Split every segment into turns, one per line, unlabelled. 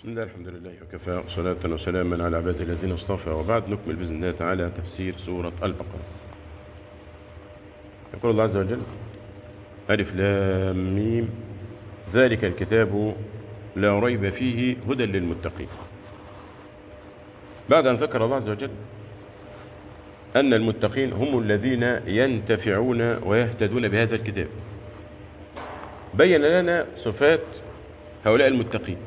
بسم الله الحمد لله وكفى صلاة وسلاما على عباد الذين اصطفى وبعد نكمل بإذن الله تعالى تفسير سورة البقرة يقول الله عز وجل ألف لام ميم ذلك الكتاب لا ريب فيه هدى للمتقين بعد أن ذكر الله عز وجل أن المتقين هم الذين ينتفعون ويهتدون بهذا الكتاب بين لنا صفات هؤلاء المتقين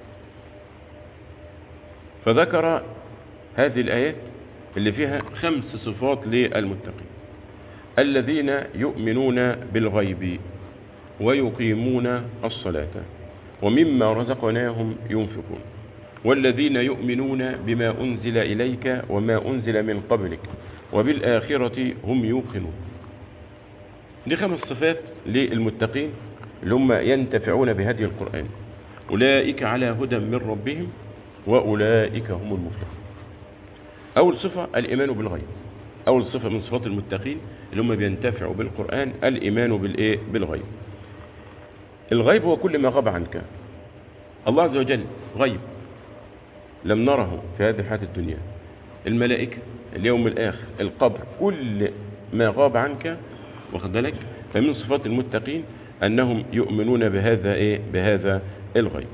فذكر هذه الآيات اللي فيها خمس صفات للمتقين الذين يؤمنون بالغيب ويقيمون الصلاة ومما رزقناهم ينفقون والذين يؤمنون بما أنزل إليك وما أنزل من قبلك وبالآخرة هم يوقنون دي خمس صفات للمتقين اللي هم ينتفعون بهدي القرآن أولئك على هدى من ربهم وأولئك هم المفلحون أول صفة الإيمان بالغيب أول صفة من صفات المتقين اللي هم بينتفعوا بالقرآن الإيمان بالإيه بالغيب الغيب هو كل ما غاب عنك الله عز وجل غيب لم نره في هذه الحياة الدنيا الملائكة اليوم الآخر القبر كل ما غاب عنك واخد بالك فمن صفات المتقين أنهم يؤمنون بهذا إيه بهذا الغيب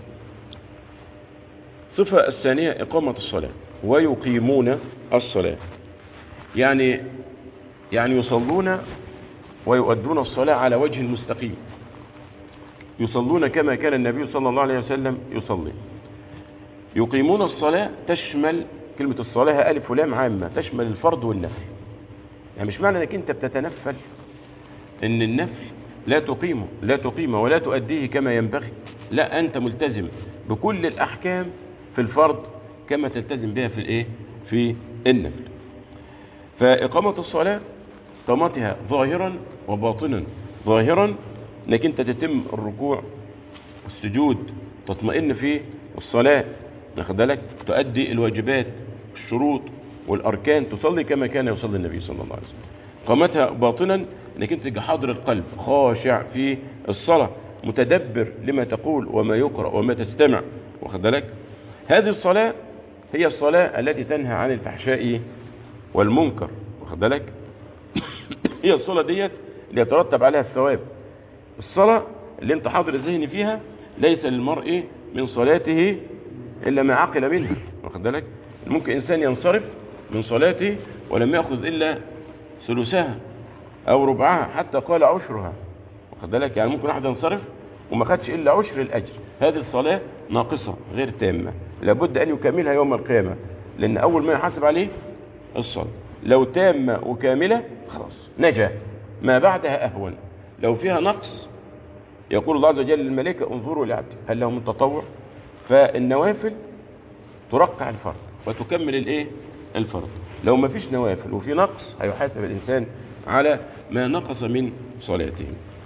الصفة الثانية إقامة الصلاة ويقيمون الصلاة يعني يعني يصلون ويؤدون الصلاة على وجه المستقيم يصلون كما كان النبي صلى الله عليه وسلم يصلي يقيمون الصلاة تشمل كلمة الصلاة ألف ولام عامة تشمل الفرض والنفل يعني مش معنى انك انت بتتنفل ان النفل لا تقيمه لا تقيمه ولا تؤديه كما ينبغي لا انت ملتزم بكل الاحكام في الفرض كما تلتزم بها في الايه في النفل فاقامة الصلاة قامتها ظاهرا وباطنا ظاهرا انك انت تتم الركوع والسجود تطمئن في الصلاة واخد بالك تؤدي الواجبات الشروط والاركان تصلي كما كان يصلي النبي صلى الله عليه وسلم قامتها باطنا انك انت تبقى حاضر القلب خاشع في الصلاة متدبر لما تقول وما يقرأ وما تستمع واخد بالك هذه الصلاة هي الصلاة التي تنهى عن الفحشاء والمنكر واخد بالك هي الصلاة ديت اللي يترتب عليها الثواب الصلاة اللي انت حاضر الذهن فيها ليس للمرء من صلاته إلا ما عقل منها واخد بالك ممكن إنسان ينصرف من صلاته ولم يأخذ إلا ثلثها أو ربعها حتى قال عشرها واخد بالك يعني ممكن واحد ينصرف وما خدش إلا عشر الأجر هذه الصلاة ناقصة غير تامة لابد أن يكملها يوم القيامة لأن أول ما يحاسب عليه الصلاة لو تامة وكاملة خلاص نجا ما بعدها أهون لو فيها نقص يقول الله عز وجل للملائكة انظروا لعبدي هل له من تطوع فالنوافل ترقع الفرض وتكمل الايه الفرض لو ما فيش نوافل وفي نقص هيحاسب الإنسان على ما نقص من صلاته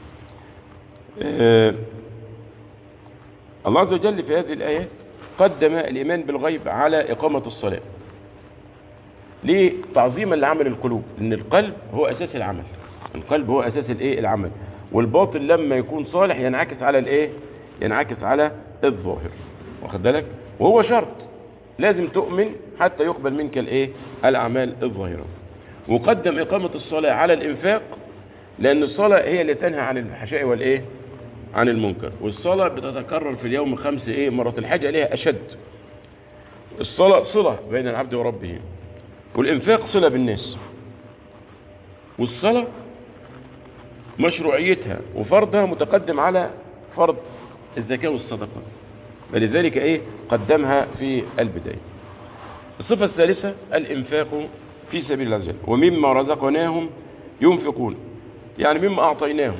آه الله عز وجل في هذه الآية قدم الإيمان بالغيب على إقامة الصلاة ليه تعظيما لعمل القلوب لأن القلب هو أساس العمل القلب هو أساس الإيه العمل والباطن لما يكون صالح ينعكس على الإيه ينعكس على الظاهر واخد بالك وهو شرط لازم تؤمن حتى يقبل منك الايه الاعمال الظاهره وقدم اقامه الصلاه على الانفاق لان الصلاه هي اللي تنهى عن الفحشاء والايه عن المنكر والصلاه بتتكرر في اليوم خمس ايه مرات الحاجه اليها اشد الصلاه صله بين العبد وربه والانفاق صله بالناس والصلاه مشروعيتها وفرضها متقدم على فرض الزكاه والصدقه فلذلك ايه قدمها في البداية الصفة الثالثة الانفاق في سبيل الله عز وجل ومما رزقناهم ينفقون يعني مما اعطيناهم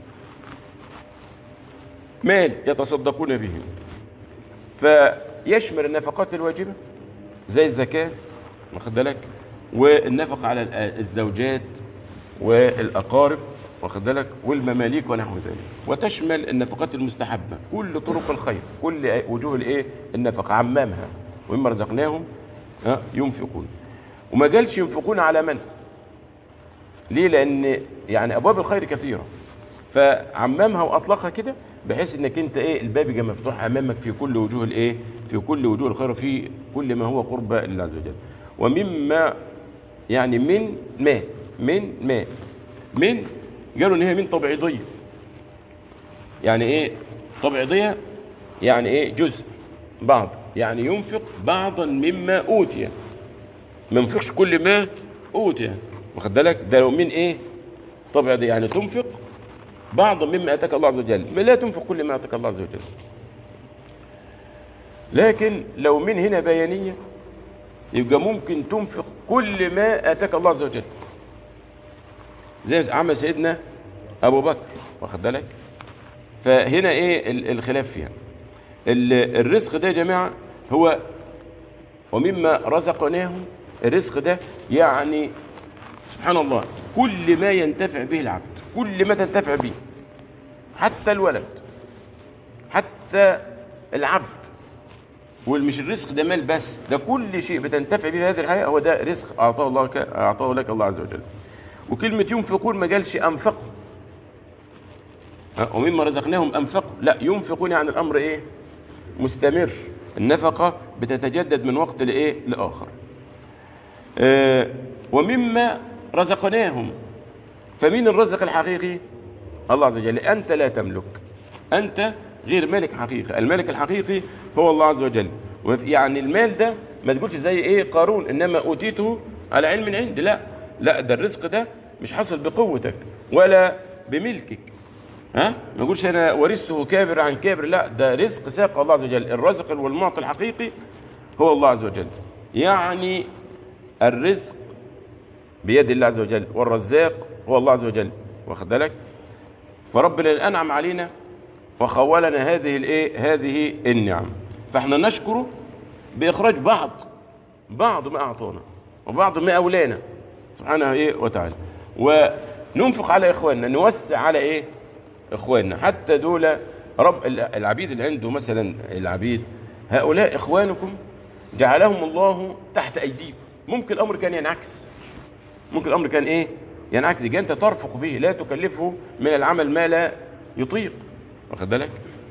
مال يتصدقون به فيشمل النفقات الواجبة زي الزكاة واخد بالك والنفقة على الزوجات والاقارب واخد بالك والمماليك ونحو ذلك وتشمل النفقات المستحبة كل طرق الخير كل وجوه الايه النفقة عمامها ومما رزقناهم ينفقون وما قالش ينفقون على من ليه لان يعني ابواب الخير كثيرة فعممها واطلقها كده بحيث انك انت ايه الباب يبقى مفتوح امامك في كل وجوه الايه في كل وجوه الخير في كل ما هو قربى لله عز وجل ومما يعني من ما من ما من قالوا ان هي من طبيعية يعني ايه طبيعية يعني ايه جزء بعض يعني ينفق بعضا مما اوتي ما ينفقش كل ما اوتي واخد بالك ده لو من ايه طبيعية يعني تنفق بعضا مما اتاك الله عز وجل ما لا تنفق كل ما اتاك الله عز وجل لكن لو من هنا بيانية يبقى ممكن تنفق كل ما اتاك الله عز وجل زي عمل سيدنا ابو بكر واخد بالك فهنا ايه ال- الخلاف فيها ال- الرزق ده يا جماعه هو ومما رزقناهم الرزق ده يعني سبحان الله كل ما ينتفع به العبد كل ما تنتفع به حتى الولد حتى العبد والمش الرزق ده مال بس ده كل شيء بتنتفع به في هذه الحياه هو ده رزق اعطاه الله ك... اعطاه لك الله عز وجل وكلمه ينفقون ما قالش انفقوا ها، ومما رزقناهم انفقوا لا ينفقون يعني الامر ايه مستمر النفقه بتتجدد من وقت لايه لاخر آه، ومما رزقناهم فمين الرزق الحقيقي الله عز وجل أنت لا تملك أنت غير مالك حقيقي الملك الحقيقي هو الله عز وجل يعني المال ده ما تقولش زي ايه قارون انما اوتيته على علم من عندي لا لا ده الرزق ده مش حصل بقوتك ولا بملكك ها ما تقولش انا ورثته كابر عن كابر لا ده رزق ساق الله عز وجل الرزق والمعطي الحقيقي هو الله عز وجل يعني الرزق بيد الله عز وجل والرزاق هو الله عز وجل واخد بالك فربنا انعم علينا وخولنا هذه الايه هذه النعم فاحنا نشكره باخراج بعض بعض ما اعطانا وبعض ما اولانا سبحانه ايه وتعالى وننفق على اخواننا نوسع على ايه اخواننا حتى دول رب العبيد اللي عنده مثلا العبيد هؤلاء اخوانكم جعلهم الله تحت ايديكم ممكن الامر كان ينعكس ممكن الامر كان ايه ينعكس يبقى انت ترفق به لا تكلفه من العمل ما لا يطيق واخد بالك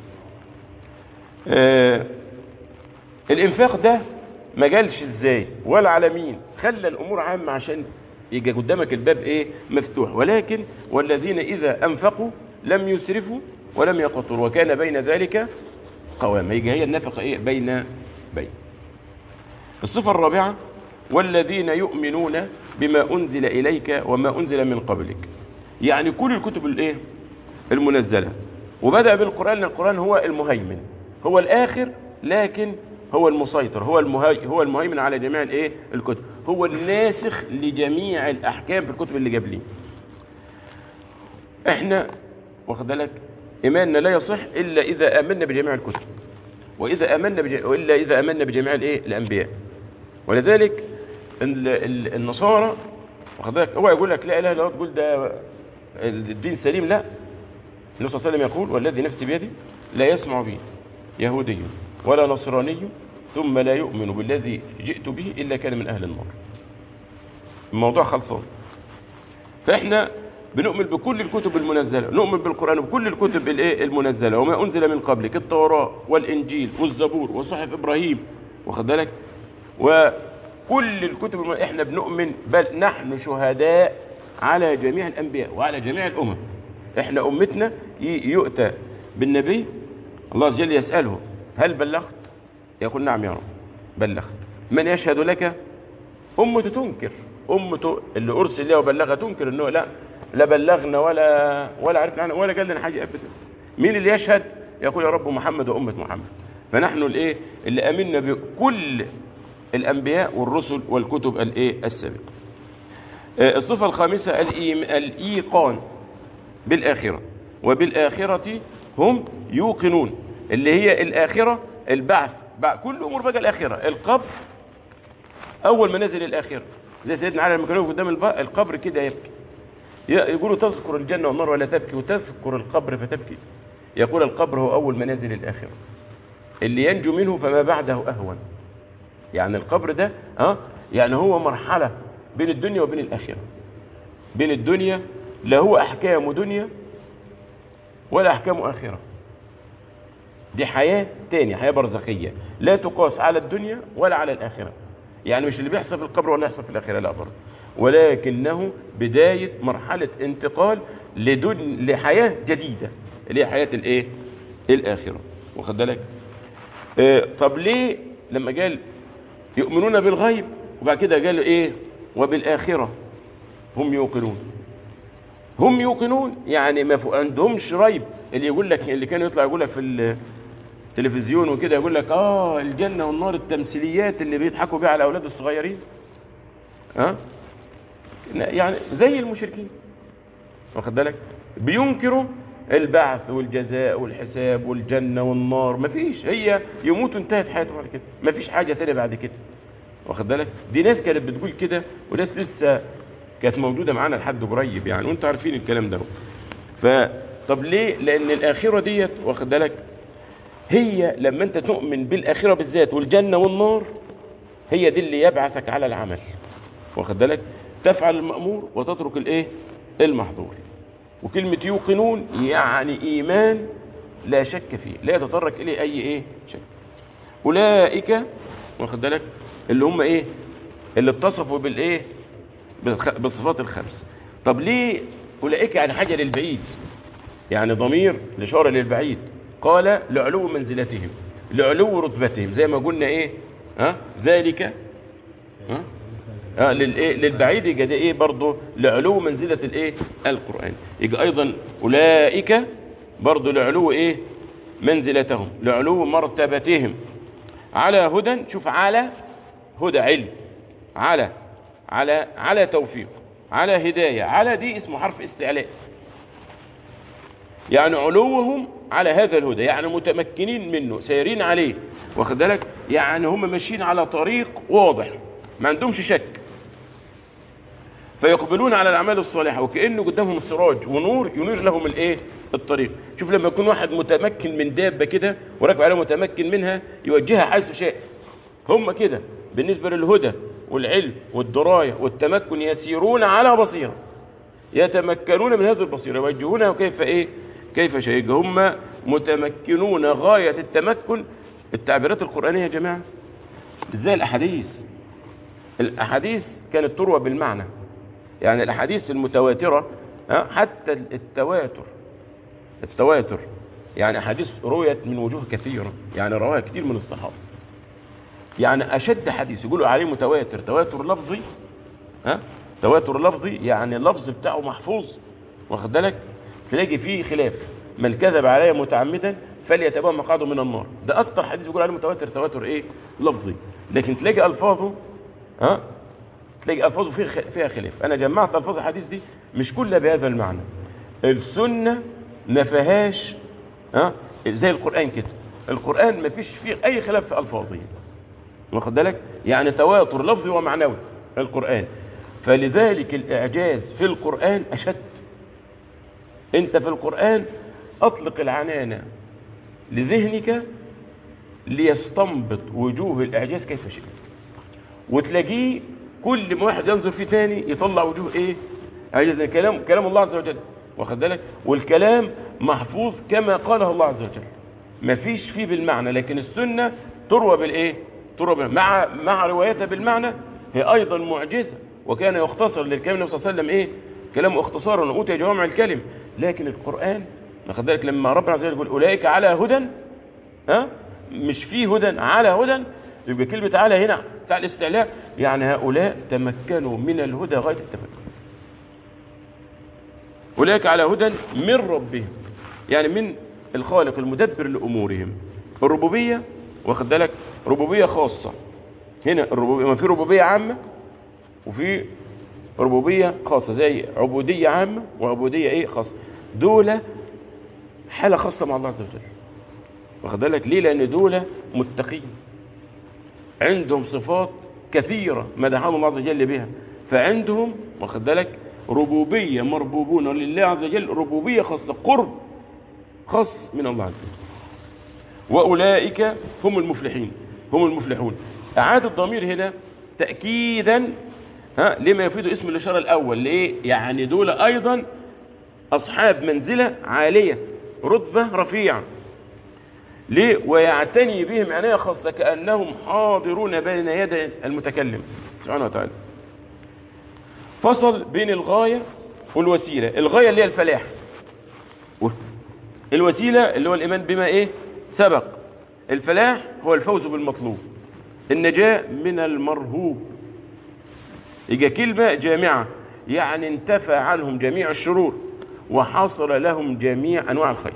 آه الانفاق ده ما جالش ازاي ولا على مين خلى الامور عامه عشان يجي قدامك الباب ايه مفتوح ولكن والذين اذا انفقوا لم يسرفوا ولم يقتروا وكان بين ذلك قواما يجي هي النفقه ايه بين بين الصفه الرابعه والذين يؤمنون بما انزل اليك وما انزل من قبلك يعني كل الكتب الايه المنزله وبدا بالقران لان القران هو المهيمن هو الاخر لكن هو المسيطر هو المهي هو المهيمن على جميع الايه الكتب هو الناسخ لجميع الاحكام في الكتب اللي قبليه احنا واخد بالك ايماننا لا يصح الا اذا امنا بجميع الكتب واذا امنا بج... الا اذا امنا بجميع الايه الانبياء ولذلك ال... ال... النصارى واخد بالك هو يقول لك لا اله الا الله تقول ده الدين سليم لا النبي صلى الله عليه وسلم يقول والذي نفسي بيده لا يسمع بي يهودي ولا نصراني ثم لا يؤمن بالذي جئت به إلا كان من أهل النار الموضوع خلصان فإحنا بنؤمن بكل الكتب المنزلة نؤمن بالقرآن وبكل الكتب الايه المنزلة وما أنزل من قبلك التوراة والإنجيل والزبور وصحف إبراهيم واخد بالك وكل الكتب الم... احنا بنؤمن بل نحن شهداء على جميع الأنبياء وعلى جميع الأمم احنا أمتنا يؤتى بالنبي الله عز وجل يسأله هل بلغت يقول نعم يا رب بلغت من يشهد لك أمته تنكر أمته اللي أرسل لها وبلغها تنكر إنه لا لا بلغنا ولا ولا عرفنا عنه ولا قال لنا حاجة أبدا مين اللي يشهد يقول يا رب محمد وأمة محمد فنحن الإيه اللي أمنا بكل الأنبياء والرسل والكتب الإيه السابقة الصفة الخامسة الإيقان بالآخرة وبالآخرة هم يوقنون اللي هي الآخرة البعث كل أمور بقى الآخرة القبر أول منازل الآخرة زي سيدنا علي لما كانوا قدام القبر كده يبكي يقولوا تذكر الجنة والنار ولا تبكي وتذكر القبر فتبكي يقول القبر هو أول منازل الآخرة اللي ينجو منه فما بعده أهون يعني القبر ده اه يعني هو مرحلة بين الدنيا وبين الآخرة بين الدنيا لا هو أحكام دنيا ولا أحكام آخرة دي حياة تاني حياة برزخية لا تقاس على الدنيا ولا على الآخرة يعني مش اللي بيحصل في القبر ولا يحصل في الآخرة لا برضه ولكنه بداية مرحلة انتقال لدن لحياة جديدة اللي هي حياة الايه الآخرة واخد بالك آه طب ليه لما قال يؤمنون بالغيب وبعد كده قال ايه وبالآخرة هم يوقنون هم يوقنون يعني ما فوق عندهمش ريب اللي يقول لك اللي كان يطلع يقول لك في التلفزيون وكده يقول لك اه الجنة والنار التمثيليات اللي بيضحكوا بيها على الاولاد الصغيرين ها أه؟ يعني زي المشركين واخد بالك بينكروا البعث والجزاء والحساب والجنة والنار مفيش هي يموت انتهت حياته بعد كده مفيش حاجة تانية بعد كده واخد بالك دي ناس كانت بتقول كده وناس لسه كانت موجودة معانا لحد قريب يعني وانتوا عارفين الكلام ده ف طب ليه لان الاخرة ديت واخد بالك هي لما انت تؤمن بالاخرة بالذات والجنة والنار هي دي اللي يبعثك على العمل واخد بالك تفعل المأمور وتترك الايه المحظور وكلمة يوقنون يعني ايمان لا شك فيه لا يتطرق اليه اي ايه شك اولئك واخد بالك اللي هم ايه اللي اتصفوا بالايه بالصفات الخمس طب ليه اولئك يعني حاجة للبعيد يعني ضمير لشارة للبعيد قال لعلو منزلتهم لعلو رتبتهم زي ما قلنا ايه ها ذلك ها آه للايه للبعيد يبقى ده ايه برضه لعلو منزله الايه القران يبقى ايضا اولئك برضه لعلو ايه منزلتهم لعلو مرتبتهم على هدى شوف على هدى علم على على على توفيق على هدايه على دي اسمه حرف استعلاء يعني علوهم على هذا الهدى يعني متمكنين منه سيرين عليه واخد بالك يعني هم ماشيين على طريق واضح ما عندهمش شك فيقبلون على الاعمال الصالحه وكانه قدامهم سراج ونور ينير لهم الايه الطريق شوف لما يكون واحد متمكن من دابه كده وراكب عليها متمكن منها يوجهها حيث شاء هم كده بالنسبه للهدى والعلم والدرايه والتمكن يسيرون على بصيره يتمكنون من هذه البصيره يوجهونها كيف ايه كيف شاء هم متمكنون غايه التمكن التعبيرات القرانيه يا جماعه ازاي الاحاديث الاحاديث كانت تروى بالمعنى يعني الاحاديث المتواتره حتى التواتر التواتر يعني احاديث رويت من وجوه كثيره يعني رواها كثير من الصحابه يعني اشد حديث يقولوا عليه متواتر تواتر لفظي ها تواتر لفظي يعني اللفظ بتاعه محفوظ واخد بالك تلاقي فيه خلاف من كذب علي متعمدا فليتبوأ مقعده من النار ده اكتر حديث يقول عليه متواتر تواتر ايه لفظي لكن تلاقي الفاظه ها تلاقي الفاظه فيها فيها خلاف انا جمعت الفاظ الحديث دي مش كلها بهذا المعنى السنه ما فيهاش ها زي القران كده القران ما فيش فيه اي خلاف في الفاظه واخد بالك يعني تواتر لفظي ومعنوي القران فلذلك الاعجاز في القران اشد انت في القران اطلق العنانه لذهنك ليستنبط وجوه الاعجاز كيف شئت وتلاقيه كل ما واحد ينظر فيه تاني يطلع وجوه ايه اعجاز كلام كلام الله عز وجل واخد بالك والكلام محفوظ كما قاله الله عز وجل مفيش فيه بالمعنى لكن السنه تروى بالايه تروى بالمعنى. مع مع روايتها بالمعنى هي ايضا معجزه وكان يختصر للكلام النبي صلى الله عليه وسلم ايه كلام اختصارا اوتي جوامع الكلم لكن القران واخد بالك لما ربنا عز وجل يقول اولئك على هدى ها مش في هدى على هدى يبقى كلمه على هنا بتاع الاستعلاء يعني هؤلاء تمكنوا من الهدى غايه التمكن اولئك على هدى من ربهم يعني من الخالق المدبر لامورهم الربوبيه واخد بالك ربوبيه خاصه هنا الربوبيه ما في ربوبيه عامه وفي ربوبيه خاصه زي عبوديه عامه وعبوديه ايه خاصه دول حاله خاصه مع الله عز وجل واخد بالك ليه لان دول متقين عندهم صفات كثيره مدحهم الله عز وجل بها فعندهم واخد بالك ربوبيه مربوبون لله عز وجل ربوبيه خاصه قرب خاص من الله عز وجل واولئك هم المفلحين هم المفلحون اعاد الضمير هنا تاكيدا ها لما يفيد اسم الاشاره الاول ليه يعني دول ايضا اصحاب منزله عاليه رتبه رفيعه ليه ويعتني بهم عناية خاصة كأنهم حاضرون بين يدي المتكلم سبحانه وتعالى فصل بين الغاية والوسيلة الغاية اللي هي الفلاح الوسيلة اللي هو الإيمان بما إيه سبق الفلاح هو الفوز بالمطلوب النجاة من المرهوب يجي كلمة جامعة يعني انتفى عنهم جميع الشرور وحصل لهم جميع أنواع الخير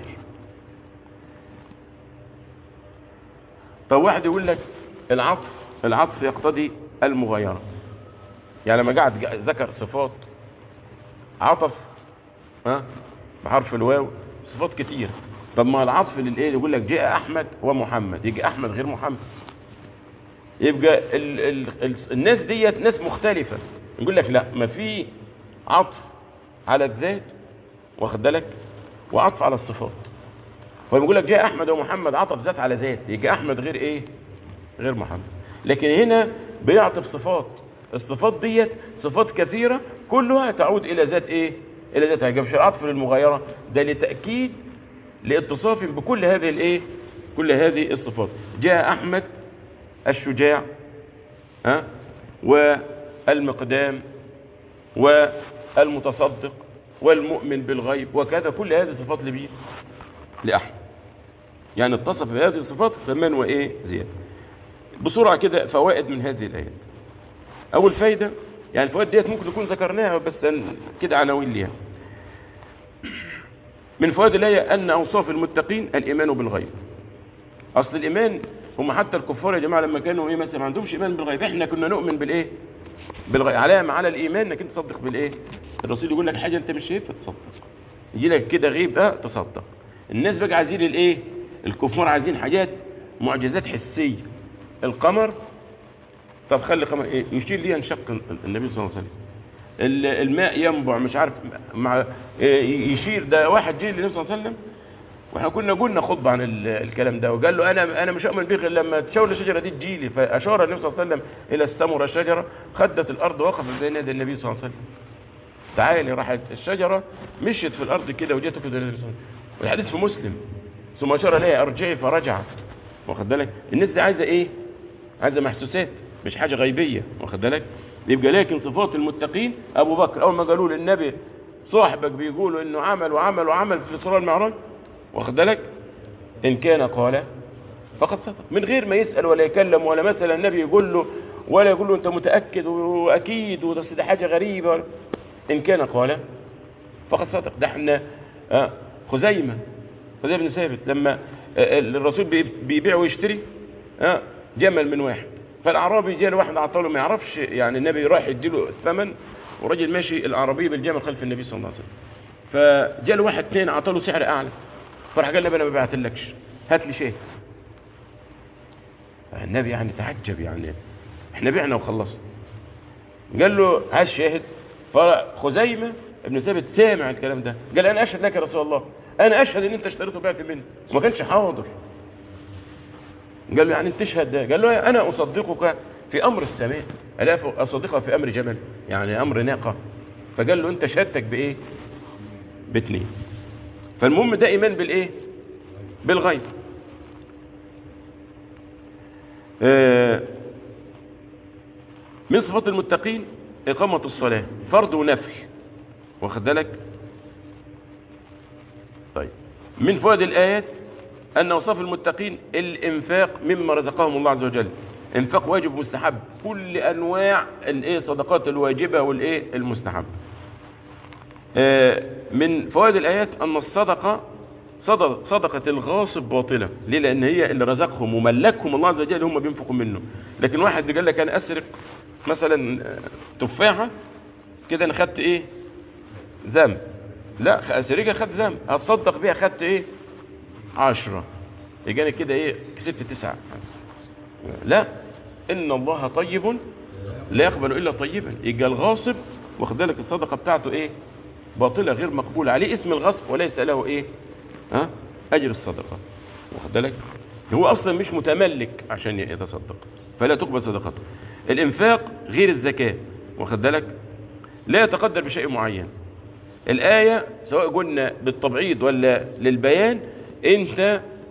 طب واحد يقول لك العطف العطف يقتضي المغايرة يعني لما قعد ذكر صفات عطف ها بحرف الواو صفات كتير طب ما العطف للايه يقول لك جاء احمد ومحمد يجي احمد غير محمد يبقى ال ال ال الناس ديت ناس مختلفة يقول لك لا ما في عطف على الذات واخد بالك وعطف على الصفات فبيقول لك جاء احمد ومحمد عطف ذات على ذات يجي احمد غير ايه غير محمد لكن هنا بيعطف صفات الصفات ديت صفات كثيرة كلها تعود الى ذات ايه الى ذاتها مش العطف للمغايرة ده لتأكيد لاتصاف بكل هذه الايه كل هذه الصفات جاء احمد الشجاع ها والمقدام والمتصدق والمؤمن بالغيب وكذا كل هذه الصفات لمين لأحمد يعني اتصف بهذه الصفات ثمان وإيه زيادة بسرعة كده فوائد من هذه الآيات أول فايدة يعني الفوائد ديت ممكن نكون ذكرناها بس كده عناوين ليها من فوائد الآية أن أوصاف المتقين الإيمان بالغيب أصل الإيمان هم حتى الكفار يا جماعة لما كانوا إيه مثلا ما عندهمش إيمان بالغيب إحنا كنا نؤمن بالإيه بالغيب علامة على الإيمان إنك أنت تصدق بالإيه الرسول يقول لك حاجة أنت مش شايفها تصدق يجي لك كده غيب أه تصدق الناس بقى عايزين الإيه الكفار عايزين حاجات معجزات حسية القمر طب خلي قمر إيه يشير ليه انشق النبي صلى الله عليه وسلم الماء ينبع مش عارف مع يشير ده واحد جه للنبي صلى الله عليه وسلم واحنا كنا قلنا خطبه عن الكلام ده وقال له انا انا مش اؤمن بيه غير لما تشاور الشجره دي تجيلي فاشار النبي صلى الله عليه وسلم الى السمره الشجره خدت الارض وقفت بين يدي النبي صلى الله عليه وسلم تعالي راحت الشجره مشيت في الارض كده وجت كده النبي صلى الله عليه وسلم والحديث في مسلم ثم اشار اليها ارجعي فرجعت واخد بالك الناس دي عايزه ايه عايزه محسوسات مش حاجه غيبيه واخد بالك يبقى لكن صفات المتقين ابو بكر اول ما قالوا للنبي صاحبك بيقولوا انه عمل وعمل وعمل في الاسراء المعراج واخد بالك ان كان قال فقد صدق من غير ما يسال ولا يكلم ولا مثلا النبي يقول له ولا يقول له انت متاكد واكيد وده ده حاجه غريبه ان كان قال فقد صدق ده احنا آه خزيمه خزيمه بن ثابت لما آه الرسول بيبيع ويشتري آه جمل من واحد فالاعرابي جاء لواحد عطاله ما يعرفش يعني النبي رايح يديله الثمن وراجل ماشي العربيه بالجمل خلف النبي صلى الله عليه وسلم فجاء له واحد اثنين عطاله سعر اعلى فراح قال النبي انا ما بعتلكش هات لي شيء النبي يعني تعجب يعني احنا بعنا وخلصنا قال له هات شاهد فخزيمه ابن ثابت سامع الكلام ده قال انا اشهد لك يا رسول الله انا اشهد ان انت اشتريته بعت مني وما كانش حاضر قال له يعني انت تشهد ده قال له انا اصدقك في امر السماء الا اصدقك في امر جمل يعني امر ناقه فقال له انت شهادتك بايه باثنين فالمهم ده ايمان بالايه بالغيب آه من صفات المتقين اقامه الصلاه فرض ونفل واخد بالك طيب من فوائد الايات أن أوصاف المتقين الإنفاق مما رزقهم الله عز وجل إنفاق واجب مستحب كل أنواع الإيه صدقات الواجبة والإيه المستحب من فوائد الآيات أن الصدقة صدقة الغاصب باطلة ليه لأن هي اللي رزقهم وملكهم الله عز وجل هم بينفقوا منه لكن واحد قال لك أنا أسرق مثلا تفاحة كده أنا خدت إيه ذنب لا أسرقها خدت ذنب هتصدق بيها خدت إيه عشرة يجاني كده ايه كسبت تسعة لا ان الله طيب لا يقبل الا طيبا يجي الغاصب واخد بالك الصدقة بتاعته ايه باطلة غير مقبولة عليه اسم الغصب وليس له ايه ها اجر الصدقة واخد بالك هو اصلا مش متملك عشان يتصدق فلا تقبل صدقته الانفاق غير الزكاة واخد بالك لا يتقدر بشيء معين الآية سواء قلنا بالتبعيض ولا للبيان انت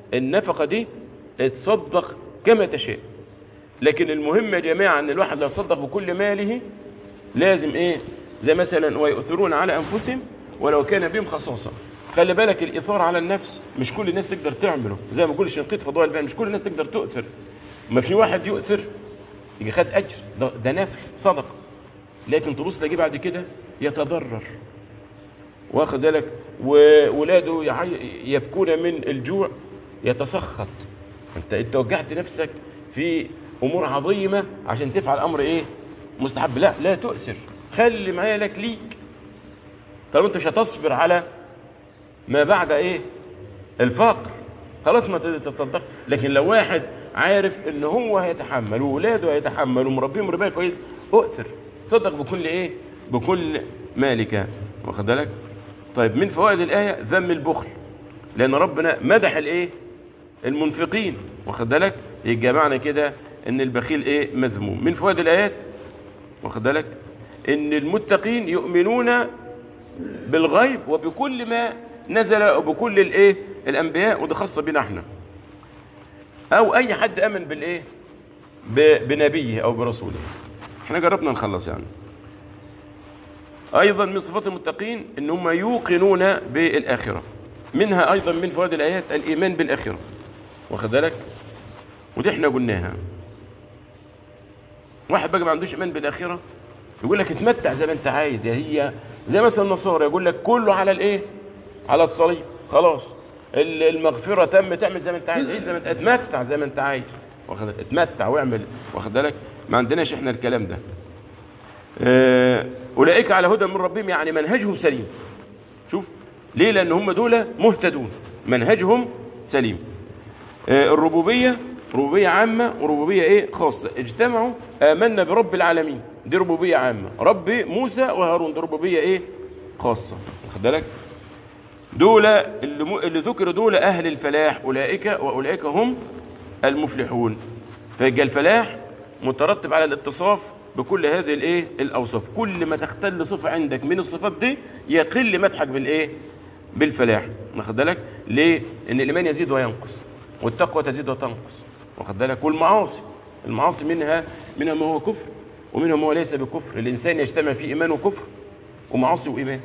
النفقة دي تصدق كما تشاء لكن المهم يا جماعة ان الواحد لو صدق بكل ماله لازم ايه زي مثلا ويؤثرون على انفسهم ولو كان بهم خصاصة خلي بالك الاثار على النفس مش كل الناس تقدر تعمله زي ما بقول شنقيط فضاء البيان مش كل الناس تقدر تؤثر ما في واحد يؤثر يجي خد اجر ده, ده نفل صدق لكن تبص تلاقيه بعد كده يتضرر واخد بالك وولاده يعي- يبكون من الجوع يتسخط انت انت وجعت نفسك في امور عظيمه عشان تفعل امر ايه مستحب لا لا تؤثر خلي مالك ليك طالما انت مش هتصبر على ما بعد ايه الفقر خلاص ما تتصدق لكن لو واحد عارف ان هو هيتحمل وولاده هيتحملوا ومربيهم ربايه كويس اؤثر صدق بكل ايه بكل مالك واخد بالك طيب من فوائد الايه ذم البخل لان ربنا مدح الايه المنفقين واخد بالك يبقى معنى كده ان البخيل ايه مذموم من فوائد الايات واخد بالك ان المتقين يؤمنون بالغيب وبكل ما نزل وبكل الايه الانبياء وده خاصه بنا احنا او اي حد امن بالايه ب- بنبيه او برسوله احنا جربنا نخلص يعني ايضا من صفات المتقين ان هم يوقنون بالاخره منها ايضا من فوائد الايات الايمان بالاخره واخد بالك ودي احنا قلناها واحد بقى ما عندوش ايمان بالاخره يقول لك اتمتع زي ما انت عايز يا هي زي مثلا النصارى يقول لك كله على الايه على الصليب خلاص ال- المغفره تم تعمل زي ما انت عايز عيش زي ما انت اتمتع زي ما انت عايز واخد اتمتع واعمل واخد بالك ما عندناش احنا الكلام ده آه، اولئك على هدى من ربهم يعني منهجهم سليم شوف ليه لان هم دول مهتدون منهجهم سليم آه، الربوبيه ربوبيه عامه وربوبيه ايه خاصه اجتمعوا امنا برب العالمين دي ربوبيه عامه رب موسى وهارون دي ربوبيه ايه خاصه واخد بالك دول اللي, م... اللي ذكر دول اهل الفلاح اولئك واولئك هم المفلحون فيبقى الفلاح مترتب على الاتصاف بكل هذه الايه الاوصاف كل ما تختل صفه عندك من الصفات دي يقل مدحك بالايه بالفلاح واخد بالك ليه ان الايمان يزيد وينقص والتقوى تزيد وتنقص واخد بالك والمعاصي المعاصي منها منها ما هو كفر ومنها ما هو ليس بكفر الانسان يجتمع فيه ايمان وكفر ومعاصي وايمان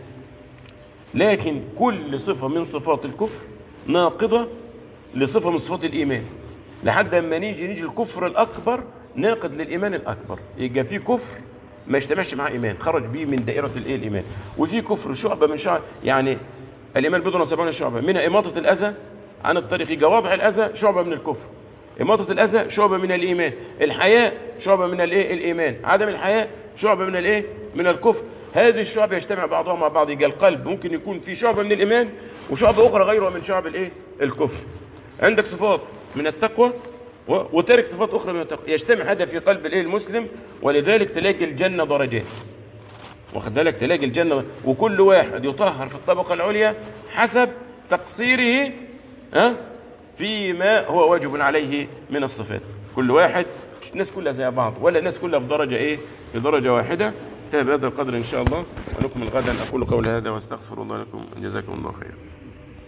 لكن كل صفه من صفات الكفر ناقضه لصفه من صفات الايمان لحد اما نيجي نيجي الكفر الاكبر ناقض للايمان الاكبر يبقى في كفر ما يجتمعش معاه ايمان خرج بيه من دائره الايه الايمان وفي كفر شعبه من شعب يعني الايمان بضع وسبعين شعبه منها اماطه الاذى عن الطريق يبقى واضح الاذى شعبه من الكفر اماطه الاذى شعبه من الايمان الحياء شعبه من الايه الايمان عدم الحياء شعبه من الايه من الكفر هذه الشعب يجتمع بعضها مع بعض يبقى القلب ممكن يكون في شعبه من الايمان وشعبه اخرى غيرها من شعب الايه الكفر عندك صفات من التقوى و- وترك صفات اخرى من التقوى يجتمع هذا في قلب الايه المسلم ولذلك تلاقي الجنه درجات واخد بالك تلاقي الجنه وكل واحد يطهر في الطبقه العليا حسب تقصيره ها فيما هو واجب عليه من الصفات كل واحد مش الناس كلها زي بعض ولا الناس كلها في درجه ايه في درجه واحده انتهى بهذا القدر ان شاء الله ونكمل غدا اقول قولي هذا واستغفر الله لكم جزاكم الله خيرا